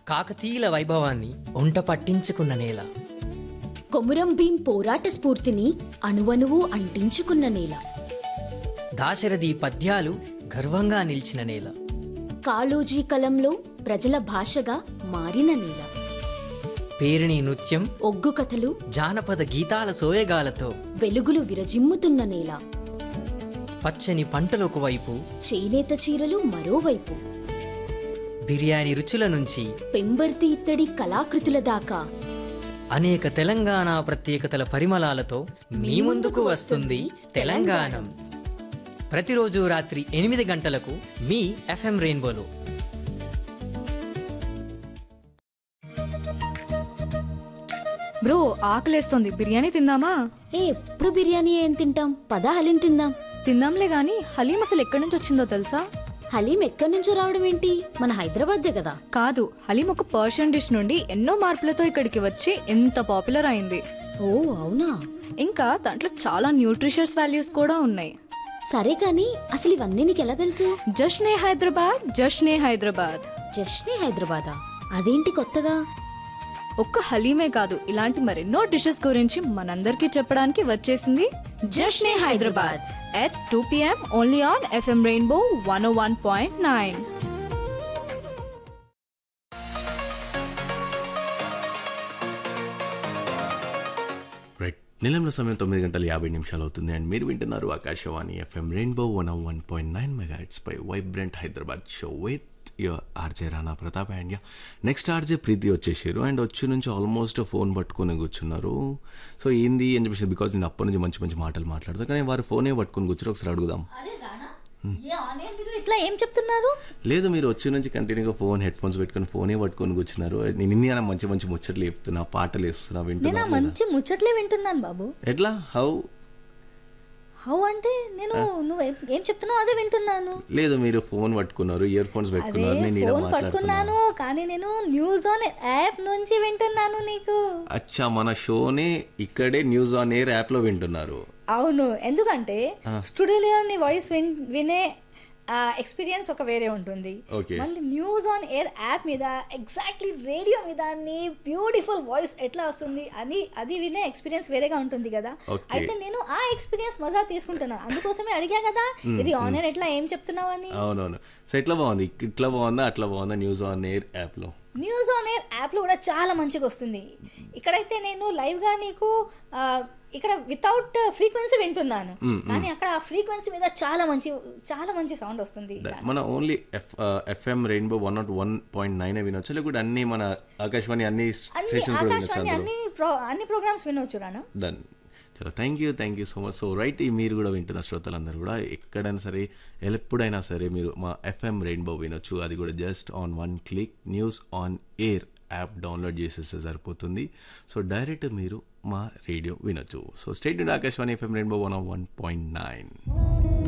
కాకతీయుల వైభవాన్ని ఒంట పట్టించుకున్న నేల కొమురం భీం పోరాట స్ఫూర్తిని అణువణువు అంటించుకున్న నేల దాశరథి పద్యాలు గర్వంగా నిలిచిన నేల కాళోజీ కలంలో ప్రజల భాషగా మారిన నేల పేరిణి నృత్యం ఒగ్గు కథలు జానపద గీతాల సోయగాలతో వెలుగులు విరజిమ్ముతున్న నేల పచ్చని పంటలకు వైపు చేనేత చీరలు మరోవైపు బిర్యానీ రుచుల నుంచి పెంబర్తి ఇత్తడి కళాకృతుల దాకా అనేక తెలంగాణ ప్రత్యేకతల పరిమళాలతో మీ ముందుకు వస్తుంది తెలంగాణం ప్రతిరోజు రాత్రి ఎనిమిది గంటలకు మీ ఎఫ్ఎం రెయిన్బోలో బ్రో ఆకలేస్తోంది బిర్యానీ తిందామా ఏ ఎప్పుడు బిర్యానీ ఏం తింటాం పదా హలీం తిందాం తిందాంలే గాని హలీం అసలు ఎక్కడి నుంచి వచ్చిందో తెలుసా హలీం ఎక్కడి నుంచో రావడం ఏంటి మన హైదరాబాద్దే కదా కాదు హలీం ఒక పర్షియన్ డిష్ నుండి ఎన్నో మార్పులతో ఇక్కడికి వచ్చి ఎంత పాపులర్ అయింది ఓ అవునా ఇంకా దాంట్లో చాలా న్యూట్రిషియస్ వాల్యూస్ కూడా ఉన్నాయి సరే కానీ అసలు ఇవన్నీ నీకెలా తెలుసు జష్నే హైదరాబాద్ జష్నే హైదరాబాద్ జస్ట్నే హైదరాబాదా అదేంటి కొత్తగా ఒక్క హలీమే కాదు ఇలాంటి మరెన్నో డిషెస్ గురించి మనందరికీ చెప్పడానికి వచ్చేసింది Jashne Hyderabad at two PM only on FM rainbow one O one point nine right నిలంలో సమయం తొమ్మిది గంటల యాభై నిమిషాలు అవుతుంది అండ్ మీరు వింటున్నారు Akashvani FM rainbow one one point nine mega పై vibrant Hyderabad show with your RJ Rana Pratap and yeah next RJ Preeti వచ్చేసారు అండ్ వచ్చి నుంచి ఆల్మోస్ట్ ఫోన్ పట్టుకొని కూర్చున్నారు సో ఏంది అని చెప్పేసి బికాజ్ నేను అప్పటి నుంచి మంచి మంచి మాటలు మాట్లాడతాను కానీ వారు ఫోనే పట్టుకొని కూర్చొని ఒకసారి అడుగుదాం ఇట్లా ఏం చెప్తున్నారు లేదు మీరు వచ్చి నుంచి కంటిన్యూగా ఫోన్ హెడ్ ఫోన్స్ పెట్టుకొని ఫోనే పట్టుకొని కూర్చున్నారు నేను ఇన్ని అయినా మంచి మంచి ముచ్చట్లు చెప్తున్నా పాటలు వేస్తున్నా నేను ఆ వింటున్నా లేదా? మంచి ముచ్చట్లే వింటున్నాను బాబు ఎట్లా హౌ హౌ అంటే నేను నువ్వు ఏం- ఏం చెప్తున్నావు అదే వింటున్నాను లేదు మీరు ఫోన్ పట్టుకున్నారు ఇయర్ ఫోన్స్ అదే పెట్టుకున్నారు నేను ఈడ ఫోన్ మాట్లాడుతున్నాను పట్టుకున్నాను కానీ నేను న్యూస్ ఆన్ యాప్ నుంచి వింటున్నాను నీకు అచ్చా మన షోనే ఇక్కడే న్యూస్ ఆన్ ఎయిర్ యాప్ లో వింటున్నారు అవును ఎందుకంటే స్టూడియోలో నీ వాయిస్ విన్ వినే ఎక్స్పీరియన్స్ ఒక వేరే ఉంటుంది Okay. మళ్ళీ న్యూస్ ఆన్ ఎయిర్ యాప్ మీద ఎగ్జాక్ట్లీ రేడియో మీద నీ బ్యూటిఫుల్ వాయిస్ ఎట్లా వస్తుంది అని అది వినే ఎక్స్పీరియన్స్ వేరేగా ఉంటుంది కదా Okay. అయితే నేను ఆ ఎక్స్పీరియన్స్ మజా తీసుకుంటున్నాను అందుకోసమే అడిగా కదా ఇది ఆన్ ఎయిర్ ఎట్లా ఏం చెప్తున్నావు అని అవునవును సో ఎట్లా బాగుంది ఇట్లా బాగుందా అట్లా బాగుందా న్యూస్ ఆన్ ఎయిర్ యాప్ లో న్యూస్ ఆన్ ఎయిర్ యాప్లో కూడా చాలా మంచిగా వస్తుంది ఇక్కడైతే నేను లైవ్గా నీకు ఆ, ఇక్కడ వితౌట్ ఫ్రీక్వెన్సీ వింటున్నాను కానీ అక్కడ ఆ ఫ్రీక్వెన్సీ మీద చాలా మంచి చాలా మంచి సౌండ్ వస్తుంది మన only F FM rainbow one nought one point nine వినొచ్చు లేకుంటే అన్ని మన ఆకాశవాణి అన్ని అన్ని స్టేషన్స్ వినొచ్చు ఆకాశవాణి అందులో అన్ని ప్రో అన్ని ప్రోగ్రామ్స్ వినవచ్చు రాను డన్ చలో thank you thank you so much so right మీరు కూడా వింటున్న శ్రోతలందరూ కూడా ఎక్కడైనా సరే ఎప్పుడైనా సరే మీరు మా ఎఫ్ఎం రెయిన్బో వినొచ్చు అది కూడా just on one click news on air app download చేసేస్తే సరిపోతుంది సో డైరెక్ట్ మీరు మా రేడియో వినొచ్చు so state Akashvani FM rainbow one one point nine